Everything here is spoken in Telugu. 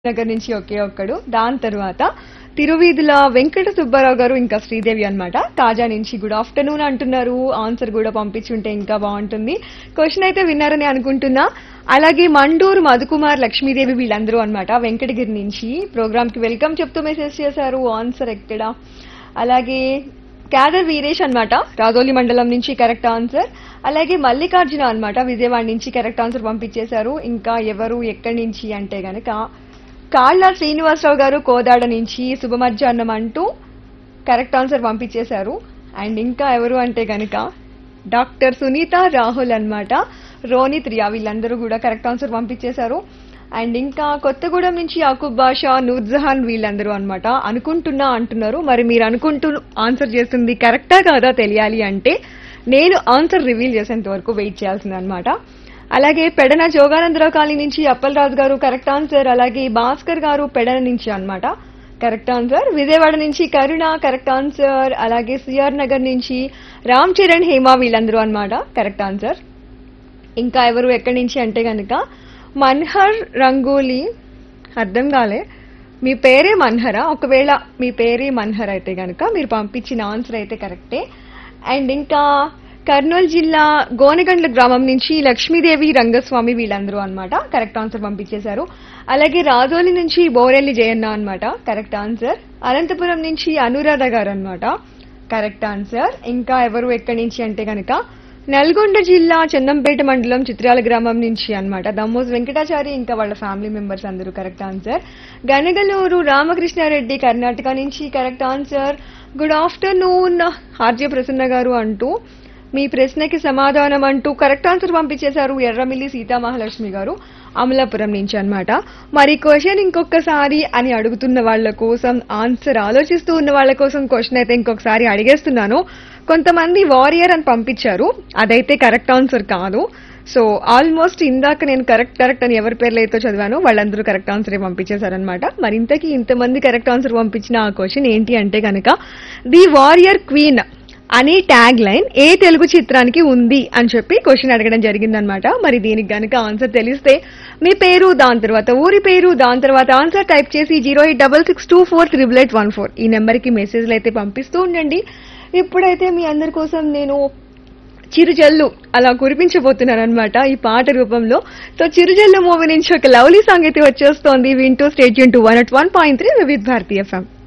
నగర్ నుంచి ఒకే ఒక్కడు దాని తర్వాత తిరువీధుల వెంకట సుబ్బారావు గారు ఇంకా శ్రీదేవి అన్నమాట తాజా నుంచి గుడ్ ఆఫ్టర్నూన్ అంటున్నారు ఆన్సర్ కూడా పంపించుంటే ఇంకా బాగుంటుంది క్వశ్చన్ అయితే విన్నారని అనుకుంటున్నా అలాగే మండూరు మధుకుమార్ లక్ష్మీదేవి వీళ్ళందరూ అన్నమాట వెంకటగిరి నుంచి ప్రోగ్రామ్ కి వెల్కమ్ చెప్తూ మెసేజ్ చేశారు ఆన్సర్ ఎక్కడ అలాగే క్యాదర్ వీరేష్ అన్నమాట రాజోలి మండలం నుంచి కరెక్ట్ ఆన్సర్ అలాగే మల్లికార్జున అన్నమాట విజయవాడ నుంచి కరెక్ట్ ఆన్సర్ పంపించేశారు ఇంకా ఎవరు ఎక్కడి నుంచి అంటే గనక కాళ్ళ శ్రీనివాసరావు గారు కోదాడ నుంచి శుభ మధ్యాహ్నం అంటూ కరెక్ట్ ఆన్సర్ పంపించేశారు అండ్ ఇంకా ఎవరు అంటే గనక డాక్టర్ సునీత రాహుల్ అన్నమాట రోనిత్ రియా వీళ్ళందరూ కూడా కరెక్ట్ ఆన్సర్ పంపించేశారు అండ్ ఇంకా కొత్తగూడెం నుంచి యాకూబ్ బాషా నూర్జహాన్ వీళ్ళందరూ అన్నమాట అనుకుంటున్నా అంటున్నారు మరి మీరు అనుకుంటూ ఆన్సర్ చేస్తుంది కరెక్టా కాదా తెలియాలి అంటే నేను ఆన్సర్ రివీల్ చేసేంత వరకు వెయిట్ చేయాల్సింది అనమాట అలాగే పెడన జోగానందరావు కాలనీ నుంచి అప్పలరాజు గారు కరెక్ట్ ఆన్సర్ అలాగే భాస్కర్ గారు పెడన నుంచి అన్నమాట కరెక్ట్ ఆన్సర్ విజయవాడ నుంచి కరుణ కరెక్ట్ ఆన్సర్ అలాగే సిఆర్ నగర్ నుంచి రామ్ చరణ్ హేమ వీళ్ళందరూ అన్నమాట కరెక్ట్ ఆన్సర్ ఇంకా ఎవరు ఎక్కడి నుంచి అంటే కనుక మన్హర్ రంగోలీ అర్థం కాలే మీ పేరే మన్హరా ఒకవేళ మీ పేరే మన్హర్ అయితే కనుక మీరు పంపించిన ఆన్సర్ అయితే కరెక్టే అండ్ ఇంకా కర్నూలు జిల్లా గోనగండ్ల గ్రామం నుంచి లక్ష్మీదేవి రంగస్వామి వీళ్ళందరూ అన్నమాట కరెక్ట్ ఆన్సర్ పంపించేశారు అలాగే రాజోలి నుంచి బోరెల్లి జయన్న అన్నమాట కరెక్ట్ ఆన్సర్ అనంతపురం నుంచి అనురాధ గారు అన్నమాట కరెక్ట్ ఆన్సర్ ఇంకా ఎవరు ఎక్కడి నుంచి అంటే కనుక నల్గొండ జిల్లా చందంపేట మండలం చిత్రాల గ్రామం నుంచి అన్నమాట దమ్మోజ్ వెంకటాచారి ఇంకా వాళ్ళ ఫ్యామిలీ మెంబర్స్ అందరూ కరెక్ట్ ఆన్సర్ గనగలూరు రామకృష్ణారెడ్డి కర్ణాటక నుంచి correct answer good afternoon RJ Prasanna గారు అంటూ మీ ప్రశ్నకి సమాధానం అంటూ కరెక్ట్ ఆన్సర్ పంపించేశారు ఎర్రమిల్లి సీతామహాలక్ష్మి గారు అమలాపురం నుంచి అన్నమాట మరి క్వశ్చన్ ఇంకొకసారి అని అడుగుతున్న వాళ్ళ కోసం ఆన్సర్ ఆలోచిస్తూ ఉన్న వాళ్ళ కోసం క్వశ్చన్ అయితే ఇంకొకసారి అడిగేస్తున్నాను కొంతమంది వారియర్ అని పంపించారు అదైతే కరెక్ట్ ఆన్సర్ కాదు సో ఆల్మోస్ట్ ఇందాక నేను కరెక్ట్ కరెక్ట్ అని ఎవరి పేర్లు అయితే చదివానో వాళ్ళందరూ కరెక్ట్ ఆన్సర్ పంపించేశారనమాట మరి ఇంతకీ ఇంతమంది కరెక్ట్ ఆన్సర్ పంపించిన ఆ క్వశ్చన్ ఏంటి అంటే కనుక ది వారియర్ క్వీన్ అనే ట్యాగ్ లైన్ ఏ తెలుగు చిత్రానికి ఉంది అని చెప్పి క్వశ్చన్ అడగడం జరిగిందనమాట మరి దీనికి గనుక ఆన్సర్ తెలిస్తే మీ పేరు దాని తర్వాత ఊరి పేరు దాని తర్వాత ఆన్సర్ టైప్ చేసి zero eight double six two four triple eight one four ఈ నెంబర్కి మెసేజ్లు అయితే పంపిస్తూ ఉండండి ఇప్పుడైతే మీ అందరి కోసం నేను చిరుజల్లు అలా కురిపించబోతున్నాను అనమాట ఈ పాట రూపంలో సో చిరుజల్లు మూవీ నుంచి ఒక లవ్లీ సాంగ్ అయితే వచ్చేస్తోంది వింటూ స్టేట్ టు one at one point three Vividh Bharati FM